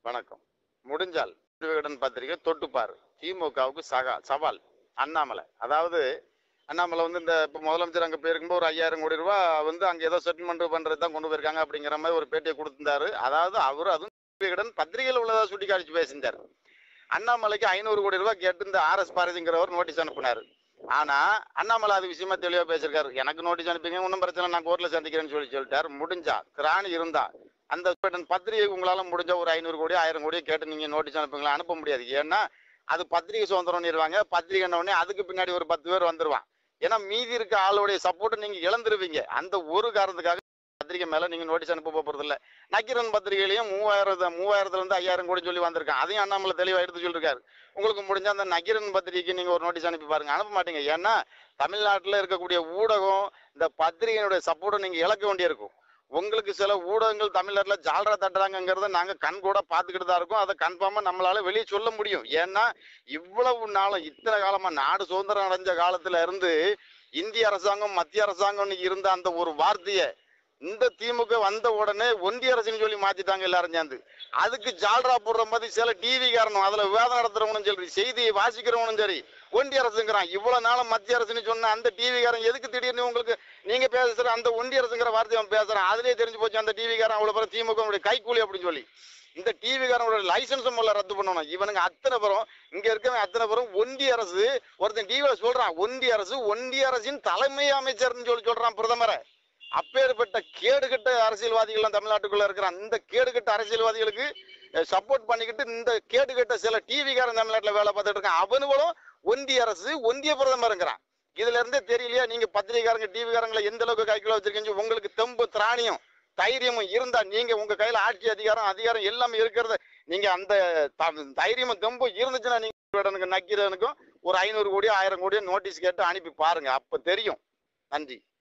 வணக்கம் முடிஞ்சால் விகடன் பத்திரிகை தொட்டுப்பாரு திமுகவுக்கு சகா சவால் அண்ணாமலை அதாவது அண்ணாமலை வந்து இந்த இப்போ முதலமைச்சர் அங்கே போயிருக்கும்போது ஒரு ஐயாயிரம் கோடி ரூபா வந்து அங்கே ஏதோ செட்டில்மெண்ட் பண்ணுறது தான் கொண்டு போயிருக்காங்க அப்படிங்கிற மாதிரி ஒரு பேட்டியை கொடுத்திருந்தாரு அதாவது அவர் அதுவும் விகடன் பத்திரிகையில் உள்ளதா சுட்டி காமிச்சு பேசியிருந்தார் அண்ணாமலைக்கு ஐநூறு கோடி ரூபாய் கேட்டு இந்த ஆர்எஸ் பாரதிங்கிறவர் நோட்டீஸ் அனுப்புனாரு ஆனா அண்ணாமலை அது விஷயமா தெளிவா பேசியிருக்காரு எனக்கு நோட்டீஸ் அனுப்பிங்க ஒன்றும் பிரச்சனை நான் கோர்ட்ல சந்திக்கிறேன்னு சொல்லி சொல்லிட்டாரு முடிஞ்சா திராணி இருந்தா அந்த பத்திரிகை உங்களால முடிஞ்ச ஒரு ஐநூறு கோடி ஆயிரம் கோடியை கேட்டு நீங்க நோட்டீஸ் அனுப்புங்களா அனுப்ப முடியாது ஏன்னா அது பத்திரிகை சுதந்திரம்னுருவாங்க பத்திரிகை உடனே அதுக்கு பின்னாடி ஒரு பத்து பேர் வந்துருவான் ஏன்னா மீதி இருக்க ஆளுடைய சப்போர்ட்டை நீங்க இழந்துருவீங்க அந்த ஒரு காரணத்துக்காக பத்திரிகை மேல நீங்க நோட்டீஸ் அனுப்ப போறது இல்ல நக்கீரன் பத்திரிகையிலையும் மூவாயிரம் மூவாயிரத்துல இருந்து ஐயாயிரம் கோடி சொல்லி வந்திருக்கான் அதையும் அண்ணாமலை தெளிவா எடுத்து சொல்லிருக்காரு உங்களுக்கு முடிஞ்ச அந்த நக்கீரன் பத்திரிகைக்கு நீங்க ஒரு நோட்டீஸ் அனுப்பி பாருங்க அனுப்ப மாட்டீங்க ஏன்னா தமிழ்நாட்டுல இருக்கக்கூடிய ஊடகம் இந்த பத்திரிகையினுடைய சப்போர்ட்டை நீங்க இழக்க வேண்டியிருக்கும் உங்களுக்கு சில ஊடகங்கள் தமிழ்நாட்டில் ஜால்ரா தட்டுறாங்கங்கிறத நாங்க கண் கூட பார்த்துக்கிட்டு தான் இருக்கோம் அதை கன்ஃபார்மா நம்மளால வெளியே சொல்ல முடியும் ஏன்னா இவ்வளவு நாளும் இத்தனை காலமா நாடு சுதந்திரம் அடைஞ்ச காலத்துல இருந்து இந்திய அரசாங்கம் மத்திய அரசாங்கம் இருந்த அந்த ஒரு வார்த்தையை இந்த திமுக வந்த உடனே ஒன்றிய அரசுன்னு சொல்லி மாத்திட்டாங்க எல்லாரும் சேர்ந்து அதுக்கு ஜால்ரா போடுற மாதிரி சில டிவி காரணம் அதுல விவாதம் நடத்துறவனும் சரி செய்தியை வாசிக்கிறவனும் சரி ஒன்றிய அரசுங்கிறான் இவ்வளவு நாளும் மத்திய அரசுன்னு சொன்ன அந்த டிவி காரன் எதுக்கு திடீர்னு உங்களுக்கு நீங்க பேசுற அந்த ஒன்றிய அரசுங்கிற வார்த்தையை அவன் பேசுறான் அதுலயே தெரிஞ்சு போச்சு அந்த டிவி காரன் அவ்வளவு பேர் திமுக கைக்கூலி அப்படின்னு சொல்லி இந்த டிவி காரனோட லைசன்ஸ் முதல்ல ரத்து பண்ணணும் இவனுங்க அத்தனை பேரும் இங்க இருக்கவன் அத்தனை பேரும் ஒன்றிய அரசு ஒருத்தன் டிவியில சொல்றான் ஒன்றிய அரசு ஒன்றிய அரசின் தலைமை அமைச்சர்னு சொல்லி சொல்றான் பிரதமரை அப்பேற்பட்ட கேடுகட்ட அரசியல்வாதிகள் தமிழ்நாட்டுக்குள்ள இருக்கிற அந்த கேடுகட்ட அரசியல்வாதிகளுக்கு சப்போர்ட் பண்ணிக்கிட்டு இந்த கேடுகட்ட சில டிவிக்காரன் தமிழ்நாட்டில் வேலை பார்த்துட்டு இருக்கான் அவனுங்களும் ஒன்றிய அரசு ஒன்றிய பிரதமருங்கிறான் இதுல இருந்தே தெரியலையா நீங்க பத்திரிகைக்காரங்க டிவிக்காரங்களை எந்த அளவுக்கு கைக்குள்ள வச்சிருக்கீங்க உங்களுக்கு தெம்பு திராணியும் தைரியமும் இருந்தா நீங்க உங்க கையில ஆட்சி அதிகாரம் அதிகாரம் எல்லாமே இருக்கிறத நீங்க அந்த த- தைரியமும் தெம்பும் இருந்துச்சுன்னா நீங்க நக்கீரனுக்கும் ஒரு ஐநூறு கோடி ஆயிரம் கோடியோ நோட்டீஸ் கேட்டு அனுப்பி பாருங்க அப்ப தெரியும் நன்றி